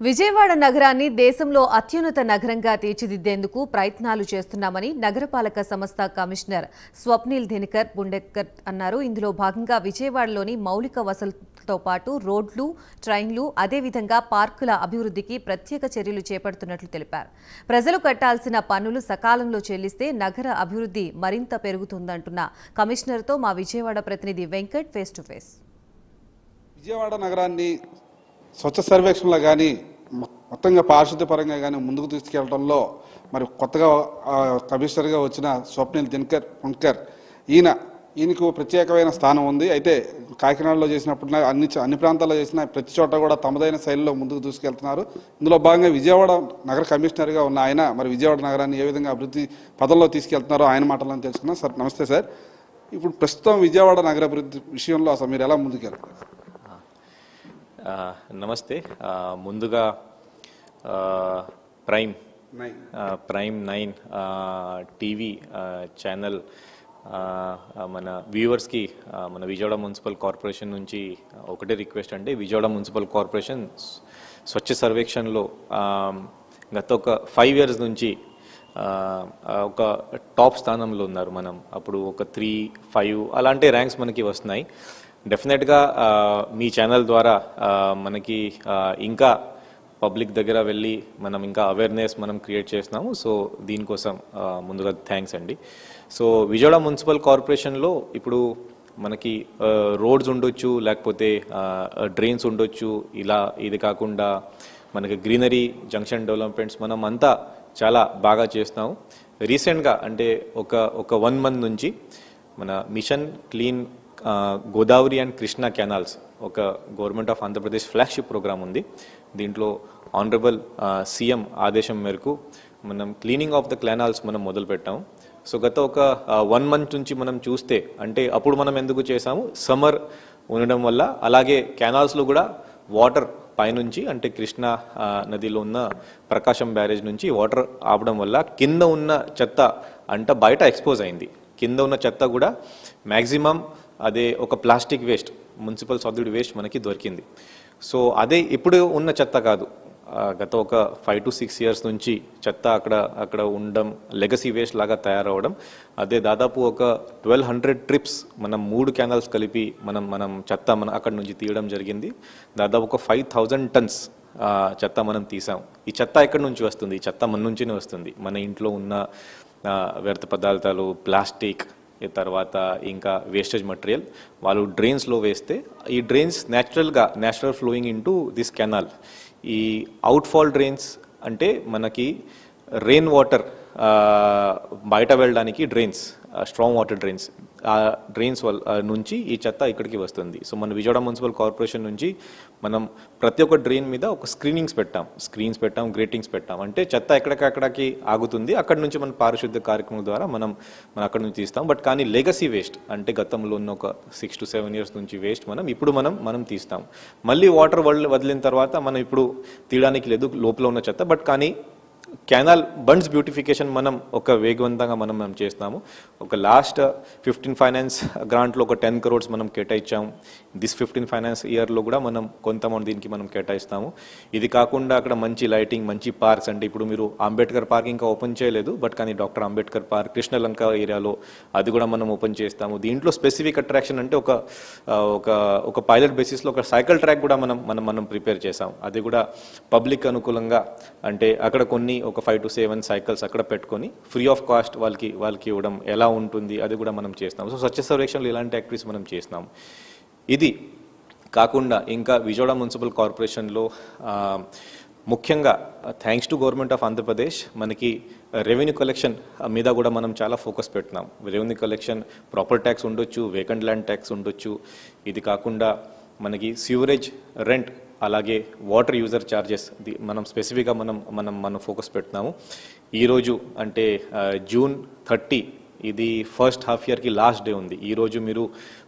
విజయవాడ నగరాన్ని దేశంలో అత్యున్నత నగరంగా తీర్చిదిద్దేందుకు ప్రయత్నాలు చేస్తున్నామని నగరపాలక సంస్థ కమిషనర్ స్వప్నిల్ దినకర్ బుండెక్కర్ అన్నారు ఇందులో భాగంగా విజయవాడలోని మౌలిక వసతులతో పాటు రోడ్లు ట్రైన్లు అదేవిధంగా పార్కుల అభివృద్ధికి ప్రత్యేక చర్యలు చేపడుతున్నట్లు తెలిపారు ప్రజలు కట్టాల్సిన పన్నులు సకాలంలో చెల్లిస్తే నగర అభివృద్ధి మరింత పెరుగుతుందంటున్న కమిషనర్తో మా విజయవాడ ప్రతినిధి Venkat face to face Vijayawada నగరాన్ని స్వచ్ఛ సర్వేక్షణలో కానీ మొత్తంగా పారిశుద్ధ్య పరంగా కానీ ముందుకు తీసుకెళ్లడంలో మరి కొత్తగా ఆ, కమిషనర్గా వచ్చిన స్వప్నిల్ దినకర్ పుణ్కర్ ఈయన ఈయనకు ప్రత్యేకమైన స్థానం ఉంది అయితే కాకినాడలో చేసినప్పుడు అన్ని చ- అన్ని ప్రాంతాల్లో చేసిన ప్రతి చోట కూడా తమదైన శైలిలో ముందుకు తీసుకెళ్తున్నారు ఇందులో భాగంగా విజయవాడ నగర కమిషనర్గా ఉన్న ఆయన మరి విజయవాడ నగరాన్ని ఏ విధంగా అభివృద్ధి పదంలో తీసుకెళ్తున్నారో ఆయన మాటలను తెలుసుకున్నాం సార్ నమస్తే సార్ ఇప్పుడు ప్రస్తుతం విజయవాడ నగర అభివృద్ధి విషయంలో అసలు మీరు ఎలా ముందుకెళ్తారు ఆ, నమస్తే ఆ, ముందుగా ఆ, ప్రైమ్ నైన్ ఆ, ప్రైమ్ నైన్ ఆ, టీవీ ఆ, ఛానల్ ఆ, ఆ, మన వ్యూవర్స్కి ఆ, మన విజయవాడ మున్సిపల్ కార్పొరేషన్ నుంచి ఒకటే రిక్వెస్ట్ అంటే విజయవాడ మున్సిపల్ కార్పొరేషన్ స్వచ్ఛ సర్వేక్షణలో ఆ, గత ఒక ఫైవ్ ఇయర్స్ నుంచి ఆ, ఆ, ఒక టాప్ స్థానంలో ఉన్నారు మనం అప్పుడు ఒక త్రీ ఫైవ్ అలాంటి ర్యాంక్స్ మనకి వస్తున్నాయి డెఫినెట్గా ఆ, మీ ఛానల్ ద్వారా ఆ, మనకి ఆ, ఇంకా పబ్లిక్ దగ్గర వెళ్ళి మనం ఇంకా అవేర్నెస్ మనం క్రియేట్ చేస్తున్నాము సో దీనికోసం ఆ, ముందుగా థ్యాంక్స్ అండి సో విజయవాడ మున్సిపల్ కార్పొరేషన్లో ఇప్పుడు మనకి రోడ్స్ ఉండొచ్చు లేకపోతే డ్రైన్స్ ఉండొచ్చు ఇలా ఇది కాకుండా మనకి గ్రీనరీ జంక్షన్ డెవలప్మెంట్స్ మనం అంతా చాలా బాగా చేస్తున్నాము రీసెంట్గా అంటే ఒక ఒక వన్ మంత్ నుంచి మన మిషన్ క్లీన్ ఆ, గోదావరి అండ్ కృష్ణా కెనాల్స్ ఒక government of Andhra Pradesh flagship programme ఉంది దీంట్లో ఆనరబుల్ సీఎం ఆదేశం మేరకు మనం క్లీనింగ్ ఆఫ్ ద కెనాల్స్ మనం మొదలు పెట్టాము సో గత ఒక వన్ మంత్ నుంచి మనం చూస్తే అంటే అప్పుడు మనం ఎందుకు చేసాము సమ్మర్ ఉండడం వల్ల అలాగే కెనాల్స్లో కూడా వాటర్ పైనుంచి అంటే కృష్ణా ఆ, నదిలో ఉన్న ప్రకాశం బ్యారేజ్ నుంచి వాటర్ ఆపడం వల్ల కింద ఉన్న చెత్త అంట బయట ఎక్స్పోజ్ అయింది కింద ఉన్న చెత్త కూడా మ్యాక్సిమం అదే ఒక plastic waste municipal solid waste మనకి దొరికింది సో అదే ఇప్పుడు ఉన్న చెత్త కాదు ఆ, గత ఒక ఫైవ్ టు సిక్స్ ఇయర్స్ నుంచి చెత్త అక్కడ అక్కడ ఉండడం లెగసీ వేస్ట్ లాగా తయారవడం అదే దాదాపు ఒక ట్వెల్వ్ హండ్రెడ్ ట్రిప్స్ మనం మూడు క్యానల్స్ కలిపి మనం మనం చెత్త మన అక్కడ నుంచి తీయడం జరిగింది దాదాపు ఒక ఫైవ్ థౌజండ్ టన్స్ ఆ, చెత్త మనం తీసాం ఈ చెత్త ఎక్కడి నుంచి వస్తుంది ఈ చెత్త మన నుంచినే వస్తుంది మన ఇంట్లో ఉన్న ఆ, వ్యర్థ పదార్థాలు ప్లాస్టిక్ ఈ తర్వాత ఇంకా వేస్టేజ్ మటీరియల్ వాళ్ళు డ్రైన్స్లో వేస్తే ఈ డ్రైన్స్ న్యాచురల్గా natural flowing into this canal ఈ అవుట్ఫాల్ డ్రైన్స్ అంటే మనకి రెయిన్ వాటర్ బయట వెళ్ళడానికి డ్రైన్స్ స్ట్రాంగ్ వాటర్ డ్రైన్స్ ఆ డ్రైన్స్ వల్ల ఆ, నుంచి ఈ చెత్త ఇక్కడికి వస్తుంది సో మన విజయవాడ మున్సిపల్ కార్పొరేషన్ నుంచి మనం ప్రతి ఒక్క డ్రైన్ మీద ఒక స్క్రీనింగ్స్ పెట్టాం స్క్రీన్స్ పెట్టాం గ్రేటింగ్స్ పెట్టాం అంటే చెత్త ఎక్కడికక్కడికి ఆగుతుంది అక్కడ నుంచి మన పారిశుద్ధ్య కార్యక్రమం ద్వారా మనం మనం అక్కడ నుంచి తీస్తాం బట్ కానీ లెగసీ వేస్ట్ అంటే గతంలో ఉన్న ఒక సిక్స్ టు సెవెన్ ఇయర్స్ నుంచి వేస్ట్ మనం ఇప్పుడు మనం మనం తీస్తాం మళ్ళీ వాటర్ వదిలిన తర్వాత మనం ఇప్పుడు తీయడానికి లేదు లోపల ఉన్న చెత్త బట్ కానీ కెనాల్ బండ్స్ బ్యూటిఫికేషన్ మనం ఒక వేగవంతంగా మనం మనం చేస్తున్నాము ఒక లాస్ట్ ఫిఫ్టీన్ ఫైనాన్స్ గ్రాంట్లో ఒక టెన్ క్రోడ్స్ మనం కేటాయించాము దిస్ ఫిఫ్టీన్ ఫైనాన్స్ ఇయర్లో కూడా మనం కొంత అమౌంట్ దీనికి మనం కేటాయిస్తాము ఇది కాకుండా అక్కడ మంచి లైటింగ్ మంచి పార్క్స్ అంటే ఇప్పుడు మీరు అంబేద్కర్ పార్క్ ఇంకా ఓపెన్ చేయలేదు బట్ కానీ డాక్టర్ అంబేద్కర్ పార్క్ కృష్ణలంక ఏరియాలో అది కూడా మనం ఓపెన్ చేస్తాము దీంట్లో స్పెసిఫిక్ అట్రాక్షన్ అంటే ఒక ఆ, ఒక ఒక పైలట్ బేసిస్లో ఒక సైకిల్ ట్రాక్ కూడా మనం మనం మనం ప్రిపేర్ చేసాం అది కూడా పబ్లిక్ అనుకూలంగా అంటే అక్కడ కొన్ని ఒక ఫైవ్ టు సెవెన్ సైకిల్స్ అక్కడ పెట్టుకొని ఫ్రీ ఆఫ్ కాస్ట్ వాళ్ళకి వాళ్ళకి ఇవ్వడం ఎలా ఉంటుంది అది కూడా మనం చేస్తాం సో స్వచ్ఛ సర్వేక్షణలో ఇలాంటి యాక్టివిటీస్ మనం చేస్తున్నాం ఇది కాకుండా ఇంకా విజయవాడ మున్సిపల్ కార్పొరేషన్లో ఆ, ముఖ్యంగా thanks to government of Andhra Pradesh మనకి రెవెన్యూ కలెక్షన్ మీద కూడా మనం చాలా ఫోకస్ పెట్టినాం రెవెన్యూ కలెక్షన్ ప్రాపర్ ట్యాక్స్ ఉండొచ్చు వేకెంట్ ల్యాండ్ ట్యాక్స్ ఉండొచ్చు ఇది కాకుండా మనకి సివరేజ్ రెంట్ అలాగే వాటర్ యూజర్ ఛార్జెస్ మనం స్పెసిఫిక్గా మనం మనం మనం ఫోకస్ పెడుతున్నాము ఈరోజు అంటే ఆ, జూన్ థర్టీ ఇది ఫస్ట్ హాఫ్ ఇయర్కి లాస్ట్ డే ఉంది ఈరోజు మీరు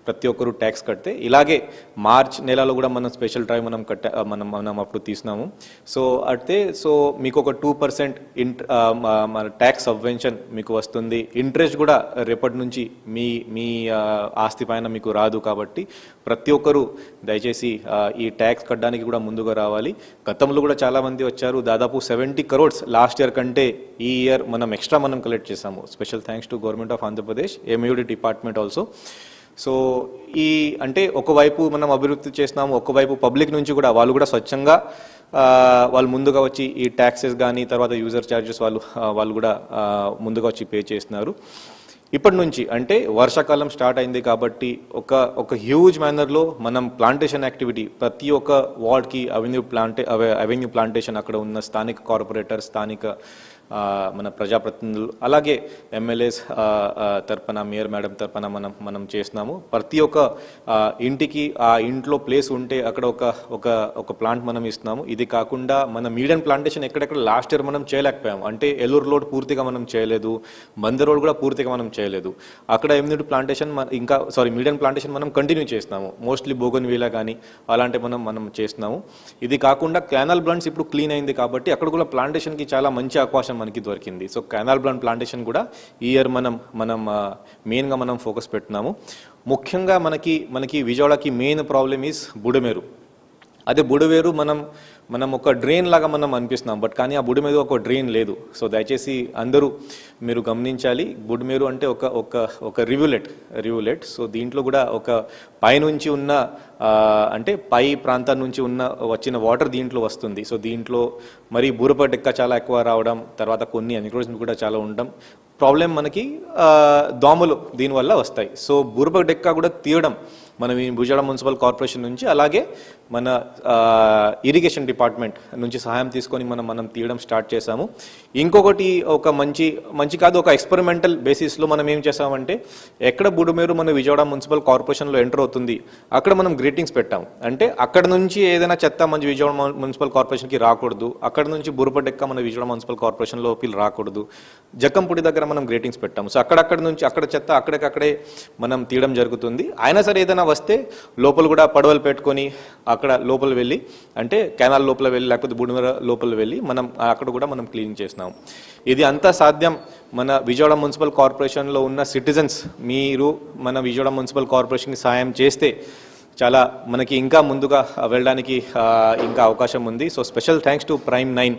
ప్రతి ఒక్కరు ట్యాక్స్ కడితే ఇలాగే మార్చ్ నెలలో కూడా మనం స్పెషల్ డ్రైవ్ మనం కట్ట మనం మనం అప్పుడు తీసినాము సో అయితే సో మీకు ఒక టూ పర్సెంట్ ఇంట్ మన ట్యాక్స్ సబ్వెన్షన్ మీకు వస్తుంది ఇంట్రెస్ట్ కూడా రేపటి నుంచి మీ మీ ఆ, ఆస్తి పైన మీకు రాదు కాబట్టి ప్రతి ఒక్కరూ దయచేసి ఆ, ఈ ట్యాక్స్ కట్టడానికి కూడా ముందుగా రావాలి గతంలో కూడా చాలా మంది వచ్చారు దాదాపు సెవెంటీ కరోడ్స్ లాస్ట్ ఇయర్ కంటే ఈ ఇయర్ మనం ఎక్స్ట్రా మనం కలెక్ట్ చేసాము special thanks to government of Andhra Pradesh M U D department also so ఈ అంటే ఒకవైపు మనం అభివృద్ధి చేస్తున్నాము ఒకవైపు పబ్లిక్ నుంచి కూడా వాళ్ళు కూడా స్వచ్ఛంగా ఆ, వాళ్ళు ముందుగా వచ్చి ఈ ట్యాక్సెస్ కానీ తర్వాత యూజర్ ఛార్జెస్ వాళ్ళు ఆ, వాళ్ళు కూడా ఆ, ముందుగా వచ్చి పే చేస్తున్నారు ఇప్పటి నుంచి అంటే వర్షాకాలం స్టార్ట్ అయింది కాబట్టి ఒక ఒక హ్యూజ్ మేనర్లో మనం ప్లాంటేషన్ యాక్టివిటీ ప్రతి ఒక్క వార్డ్కి అవెన్యూ ప్లాంటే అవెన్యూ ప్లాంటేషన్ అక్కడ ఉన్న స్థానిక కార్పొరేటర్ స్థానిక ఆ, మన ప్రజాప్రతినిధులు అలాగే ఎమ్మెల్యేస్ తరపున మేయర్ మేడం తరపున మనం మనం చేస్తున్నాము ప్రతి ఒక్క ఆ, ఇంటికి ఆ ఇంట్లో ప్లేస్ ఉంటే అక్కడ ఒక ఒక ఒక ప్లాంట్ మనం ఇస్తున్నాము ఇది కాకుండా మన మీడియం ప్లాంటేషన్ ఎక్కడెక్కడ లాస్ట్ ఇయర్ మనం చేయలేకపోయాము అంటే ఎల్లూరు రోడ్ పూర్తిగా మనం చేయలేదు బంద రోడ్ కూడా పూర్తిగా మనం చేయలేదు అక్కడ ఎమ్యూనిటీ ప్లాంటేషన్ ఇంకా సారీ మీడియం ప్లాంటేషన్ మనం కంటిన్యూ చేస్తున్నాము మోస్ట్లీ బోగన్ వీలా కానీ అలాంటి మనం మనం చేస్తున్నాము ఇది కాకుండా కెనాల్ బ్లండ్స్ ఇప్పుడు క్లీన్ అయింది కాబట్టి అక్కడ కూడా ప్లాంటేషన్కి చాలా మంచి అవకాశం మనకి దొరికింది సో కెనాల్ బ్లండ్ ప్లాంటేషన్ కూడా ఈ ఇయర్ మనం మనం మెయిన్గా మనం ఫోకస్ పెట్టున్నాము ముఖ్యంగా మనకి మనకి విజయవాడకి మెయిన్ ప్రాబ్లమ్ ఈజ్ బుడమేరు అదే బుడవేరు మనం మనం ఒక డ్రైన్ లాగా మనం అనిపిస్తున్నాం బట్ కానీ ఆ బుడిమేరు ఒక డ్రైన్ లేదు సో దయచేసి అందరూ మీరు గమనించాలి బుడిమేరు అంటే ఒక ఒక ఒక రివ్యులెట్ రివ్యులెట్ సో దీంట్లో కూడా ఒక పైనుంచి ఉన్న ఆ, అంటే పై ప్రాంతం నుంచి ఉన్న వచ్చిన వాటర్ దీంట్లో వస్తుంది సో దీంట్లో మరి బూరపటెక్క చాలా ఎక్కువ రావడం తర్వాత కొన్ని ఎన్క్రోచ్మెంట్ కూడా చాలా ఉండడం ప్రాబ్లం మనకి ఆ, దోమలు దీనివల్ల వస్తాయి సో బూరప డెక్క కూడా తీయడం మనం ఈ భుజాడ మున్సిపల్ కార్పొరేషన్ నుంచి అలాగే మన ఆ, ఇరిగేషన్ డిపార్ట్మెంట్ నుంచి సహాయం తీసుకొని మనం మనం తీయడం స్టార్ట్ చేశాము ఇంకొకటి ఒక మంచి మంచి కాదు ఒక ఎక్స్పెరిమెంటల్ బేసిస్లో మనం ఏం చేసామంటే ఎక్కడ బుడుమేరు మన విజయవాడ మున్సిపల్ కార్పొరేషన్లో ఎంటర్ అవుతుంది అక్కడ మనం గ్రీటింగ్స్ పెట్టాం అంటే అక్కడ నుంచి ఏదైనా చెత్త మన విజయవాడ ము- మున్సిపల్ కార్పొరేషన్కి రాకూడదు అక్కడ నుంచి బురుపడెక్క మన విజయవాడ మున్సిపల్ కార్పొరేషన్లోకి రాకూడదు జక్కంపూడి దగ్గర మనం గ్రేటింగ్స్ పెట్టాము సో అక్కడక్కడ నుంచి అక్కడ చెత్త అక్కడికక్కడే మనం తీయడం జరుగుతుంది అయినా సరే ఏదైనా వస్తే లోపల కూడా పడవలు పెట్టుకొని అక్కడ లోపల వెళ్ళి అంటే కెనాల్ లోపల వెళ్ళి లేకపోతే బుడిమర లోపల వెళ్ళి మనం అక్కడ కూడా మనం క్లీన్ చేస్తున్నాం ఇది అంతా సాధ్యం మన విజయవాడ మున్సిపల్ కార్పొరేషన్లో ఉన్న సిటిజన్స్ మీరు మన విజయవాడ మున్సిపల్ కార్పొరేషన్కి సాయం చేస్తే చాలా మనకి ఇంకా ముందుగా వెళ్ళడానికి ఆ, ఇంకా అవకాశం ఉంది so special thanks to prime nine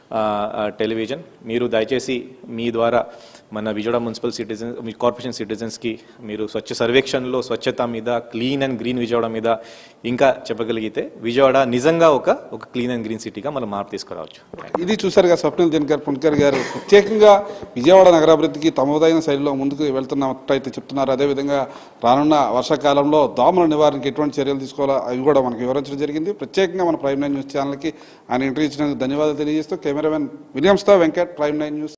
television మీరు దయచేసి మీ ద్వారా మన విజయవాడ మున్సిపల్ సిటిజన్ మీ కార్పొరేషన్ సిటిజన్స్కి మీరు స్వచ్ఛ సర్వేక్షణలో స్వచ్ఛత మీద క్లీన్ అండ్ గ్రీన్ విజయవాడ మీద ఇంకా చెప్పగలిగితే విజయవాడ నిజంగా ఒక ఒక క్లీన్ అండ్ గ్రీన్ సిటీగా మనం మార్పు తీసుకురావచ్చు ఇది చూసారుగా స్వప్నిల్ దినకర్ పుణ్కర్ గారు ప్రత్యేకంగా విజయవాడ నగరాభివృద్ధికి తమదైన శైలిలో ముందుకు వెళ్తున్నట్టయితే చెప్తున్నారు అదేవిధంగా రానున్న వర్షాకాలంలో దోమల నివారణకి ఎటువంటి చర్యలు తీసుకోవాలో అవి కూడా మనకు వివరించడం జరిగింది ప్రత్యేకంగా మన ప్రైమ్ నైన్ న్యూస్ ఛానల్కి ఆయన ఇంటర్వ్యూ ఇచ్చినందుకు ధన్యవాదాలు తెలియజేస్తూ కెమెరామెన్ విలియమ్స్తో వెంకట్ ప్రైమ్ నైన్ న్యూస్